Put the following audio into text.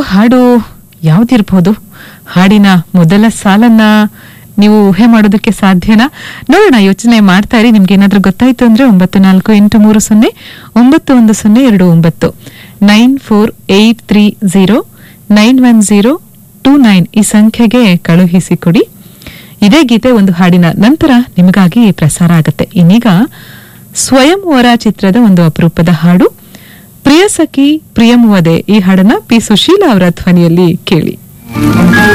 ಹಾಡು ಯಾವ್ದಿರ್ಬೋದು ಹಾಡಿನ ಮೊದಲ ಸಾಲನ್ನ ನೀವು ಊಹೆ ಮಾಡೋದಕ್ಕೆ ಸಾಧ್ಯನಾ ನೋಡೋಣ ಯೋಚನೆ ಮಾಡ್ತಾ ಇರಿ ನಿಮ್ಗೆ ಏನಾದ್ರೂ ಗೊತ್ತಾಯ್ತು ಅಂದ್ರೆ ಒಂಬತ್ತು ನಾಲ್ಕು ಎಂಟು ಮೂರು ಸೊನ್ನೆ ಒಂಬತ್ತು ಒಂದು ಸೊನ್ನೆ ಎರಡು ಒಂಬತ್ತು nine four eight three zero nine one zero two nine ಈ ಸಂಖ್ಯೆಗೆ ಕಳುಹಿಸಿಕೊಡಿ ಇದೇ ಗೀತೆ ಒಂದು ಹಾಡಿನ ನಂತರ ನಿಮಗಾಗಿ ಪ್ರಸಾರ ಆಗುತ್ತೆ ಇನ್ನೀಗ ಸ್ವಯಂವರ ಚಿತ್ರದ ಒಂದು ಅಪರೂಪದ ಹಾಡು ಪ್ರಿಯ ಸಖಿ ಪ್ರಿಯಮುವದೆ ಈ ಹಾಡನ್ನ ಪಿ ಸುಶೀಲಾ ಅವರ ಧ್ವನಿಯಲ್ಲಿ ಕೇಳಿ